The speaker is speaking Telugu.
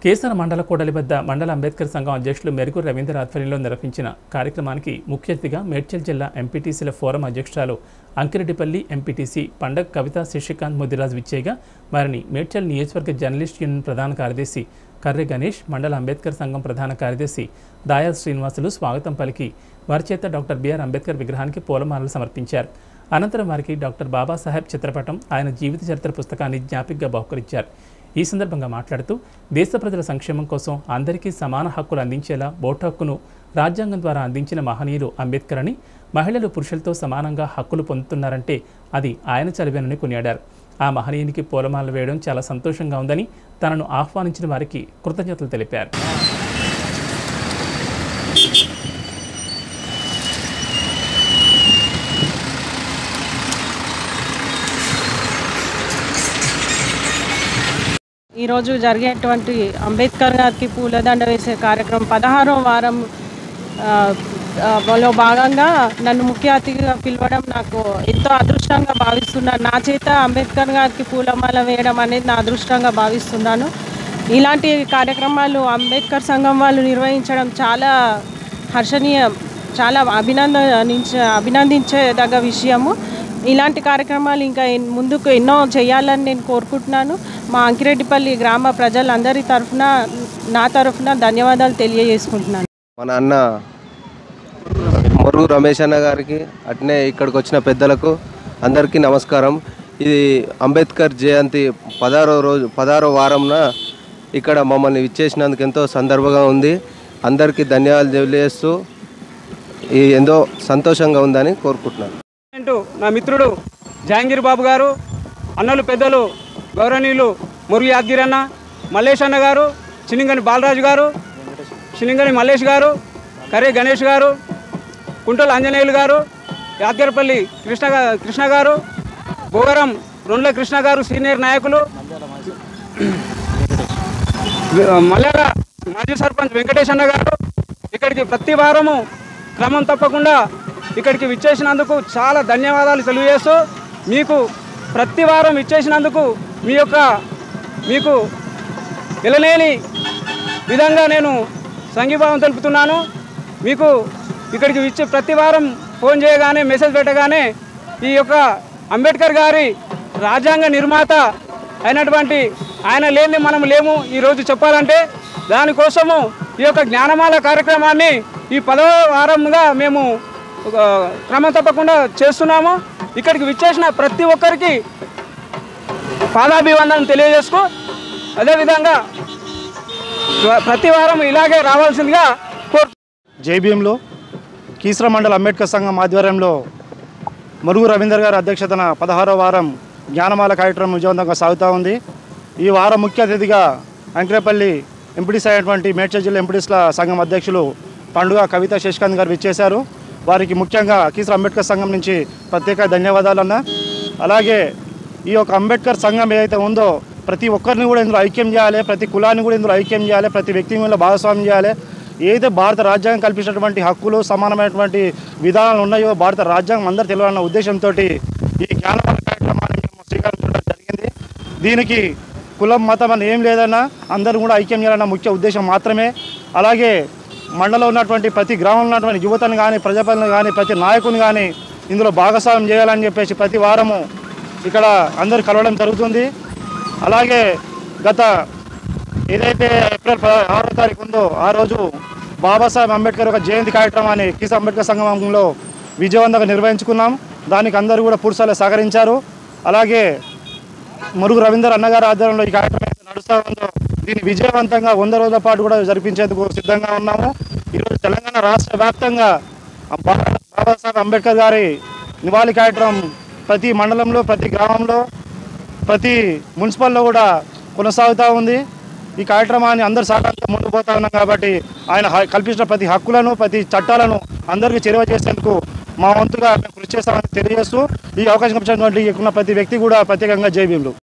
కేసర మండల కూడలి వద్ద మండల అంబేద్కర్ సంఘం అధ్యక్షులు మెరుగు రవీంద్ర ఆధ్వర్యంలో నిర్వహించిన కార్యక్రమానికి ముఖ్య అతిథిగా మేడ్చల్ జిల్లా ఎంపీటీసీల ఫోరం అధ్యక్షురాలు అంకిరెడ్డిపల్లి ఎంపీటీసీ పండగ కవిత శశికాంత్ ముదిరాజ్ విచ్చేగా వారిని మేడ్చల్ నియోజకవర్గ జర్నలిస్ట్ యూనియన్ ప్రధాన కార్యదర్శి కర్రె గణేష్ మండల అంబేద్కర్ సంఘం ప్రధాన కార్యదర్శి దాయా శ్రీనివాసులు స్వాగతం పలికి వారి చేత డాక్టర్ బిఆర్ అంబేద్కర్ విగ్రహానికి పూలమాలలు సమర్పించారు అనంతరం వారికి డాక్టర్ బాబాసాహెబ్ చిత్రపటం ఆయన జీవిత చరిత్ర పుస్తకాన్ని జ్ఞాపికగా బహుకరించారు ఈ సందర్భంగా మాట్లాడుతూ దేశ ప్రజల సంక్షేమం కోసం అందరికీ సమాన హక్కులు అందించేలా ఓటు హక్కును రాజ్యాంగం ద్వారా అందించిన మహనీయులు అంబేద్కర్ అని మహిళలు పురుషులతో సమానంగా హక్కులు పొందుతున్నారంటే అది ఆయన చదివేనని కొనియాడారు ఆ మహనీయునికి పూలమాలలు వేయడం చాలా సంతోషంగా ఉందని తనను ఆహ్వానించిన వారికి కృతజ్ఞతలు తెలిపారు ఈరోజు జరిగేటువంటి అంబేద్కర్ గారికి పూలదండ వేసే కార్యక్రమం పదహారో వారం ఆ, ఆ, లో భాగంగా నన్ను ముఖ్య అతిథిగా పిలవడం నాకు ఎంతో అదృష్టంగా భావిస్తున్నాను నా చేత అంబేద్కర్ గారికి పూలమాల వేయడం అనేది నా అదృష్టంగా భావిస్తున్నాను ఇలాంటి కార్యక్రమాలు అంబేద్కర్ సంఘం వాళ్ళు నిర్వహించడం చాలా హర్షణీయం చాలా అభినందించ అభినందించేదగ్గ విషయము ఇలాంటి కార్యక్రమాలు ఇంకా ఎన్- ముందుకు ఎన్నో చేయాలని నేను కోరుకుంటున్నాను మా అంకిరెడ్డిపల్లి గ్రామ ప్రజలందరి తరఫున నా తరఫున ధన్యవాదాలు తెలియజేసుకుంటున్నాను మన అన్న మొరుగు రమేష్ అన్న గారికి అట్నే ఇక్కడికి వచ్చిన పెద్దలకు అందరికీ నమస్కారం ఇది అంబేద్కర్ జయంతి పదహారో రోజు పదహారో వారంన ఇక్కడ మమ్మల్ని ఇచ్చేసినందుకు ఎంతో సందర్భంగా ఉంది అందరికీ ధన్యవాదాలు తెలియజేస్తూ ఈ ఎంతో సంతోషంగా ఉందని కోరుకుంటున్నాను అంటూ నా మిత్రుడు జహాంగీర్ బాబు గారు అన్నలు పెద్దలు గౌరవనీయులు మురుగు యాదగిరి అన్న మల్లేష్ అన్న గారు చిన్నింగని బాలరాజు గారు చిన్నింగని మల్లేష్ గారు కరే గణేష్ గారు కుంటల ఆంజనేయులు గారు యాదగిరిపల్లి కృష్ణ గా- కృష్ణ గారు భోగరం రొండ్ల కృష్ణ గారు సీనియర్ నాయకులు మల్లార మాజీ సర్పంచ్ వెంకటేష్ అన్న గారు ఇక్కడికి ప్రతి వారము క్రమం తప్పకుండా ఇక్కడికి విచ్చేసినందుకు చాలా ధన్యవాదాలు తెలియజేస్తూ మీకు ప్రతి వారం విచ్చేసినందుకు మీ యొక్క మీకు వెళ్ళలేని విధంగా నేను సంఘీభావం తెలుపుతున్నాను మీకు ఇక్కడికి విచ్చే ప్రతి వారం ఫోన్ చేయగానే మెసేజ్ పెట్టగానే ఈ యొక్క అంబేద్కర్ గారి రాజ్యాంగ నిర్మాత అయినటువంటి ఆయన లేని మనం లేము ఈరోజు చెప్పాలంటే దానికోసము ఈ యొక్క జ్ఞానమాల కార్యక్రమాన్ని ఈ పదవ వారంగా మేము ఒక క్రమం తప్పకుండా చేస్తున్నాము ఇక్కడికి విచ్చేసిన ప్రతి ఒక్కరికి పాదాభివందనం తెలియజేసుకో అదేవిధంగా ప్రతి వారం ఇలాగే రావాల్సిందిగా కోరు జేబీఎంలో కీసర మండల అంబేద్కర్ సంఘం ఆధ్వర్యంలో మురుగు రవీందర్ గారి అధ్యక్షతన పదహారో వారం జ్ఞానమాల కార్యక్రమం విజయవంతంగా సాగుతూ ఉంది ఈ వారం ముఖ్య అతిథిగా అంకరేపల్లి ఎంపీటీస్ అయినటువంటి మేడ్చల్ జిల్లా ఎంపీటీస్ల సంఘం అధ్యక్షులు పండుగ కవిత శశికాంత్ గారు విచ్చేశారు వారికి ముఖ్యంగా కీసర అంబేద్కర్ సంఘం నుంచి ప్రత్యేక ధన్యవాదాలన్న అలాగే ఈ యొక్క అంబేద్కర్ సంఘం ఏదైతే ఉందో ప్రతి ఒక్కరిని కూడా ఇందులో ఐక్యం చేయాలి ప్రతి కులాన్ని కూడా ఇందులో ఐక్యం చేయాలి ప్రతి వ్యక్తిని కూడా భాగస్వామ్యం చేయాలి ఏదైతే భారత రాజ్యాంగం కల్పించినటువంటి హక్కులు సమానమైనటువంటి విధానాలు ఉన్నాయో భారత రాజ్యాంగం అందరూ తెలియాలన్న ఉద్దేశంతో ఈ జ్ఞానవాద కార్యక్రమాన్ని మేము శ్రీకారం చుట్టడం జరిగింది దీనికి కులం మతం అని ఏం లేదన్నా అందరూ కూడా ఐక్యం చేయాలన్న ముఖ్య ఉద్దేశం మాత్రమే అలాగే మండలంలో ఉన్నటువంటి ప్రతి గ్రామంలో ఉన్నటువంటి యువతను కానీ ప్రజాపతిని కానీ ప్రతి నాయకుని కానీ ఇందులో భాగస్వామ్యం చేయాలని చెప్పేసి ప్రతి వారము ఇక్కడ అందరు కలవడం జరుగుతుంది అలాగే గత ఏదైతే ఏప్రిల్ పద ఆరో తారీఖు ఉందో ఆ రోజు బాబాసాహెబ్ అంబేద్కర్ యొక్క జయంతి కార్యక్రమాన్ని కిస్ అంబేద్కర్ సంగమంలో విజయవంతంగా నిర్వహించుకున్నాం దానికి అందరూ కూడా పూర్తిస్థాయిలో సహకరించారు అలాగే మురుగు రవీందర్ అన్నగారి ఆధ్వర్యంలో ఈ కార్యక్రమం అయితే నడుస్తూ ఉందో దీన్ని విజయవంతంగా వంద రోజుల పాటు కూడా జరిపించేందుకు సిద్ధంగా ఉన్నాము ఈరోజు తెలంగాణ రాష్ట్ర వ్యాప్తంగా బా- బాబాసాహెబ్ అంబేద్కర్ గారి నివాళి కార్యక్రమం ప్రతి మండలంలో ప్రతి గ్రామంలో ప్రతి మున్సిపల్లో కూడా కొనసాగుతూ ఉంది ఈ కార్యక్రమాన్ని అందరు సహకారంతో ముందుకు పోతా ఉన్నాం కాబట్టి ఆయన హ- కల్పించిన ప్రతి హక్కులను ప్రతి చట్టాలను అందరికీ చేరువ చేసేందుకు మా వంతుగా మేము కృషి చేస్తామని తెలియజేస్తూ ఈ అవకాశం ఇచ్చినటువంటి ఇక్కడ ఉన్న ప్రతి వ్యక్తి కూడా ప్రత్యేకంగా జైబీంలు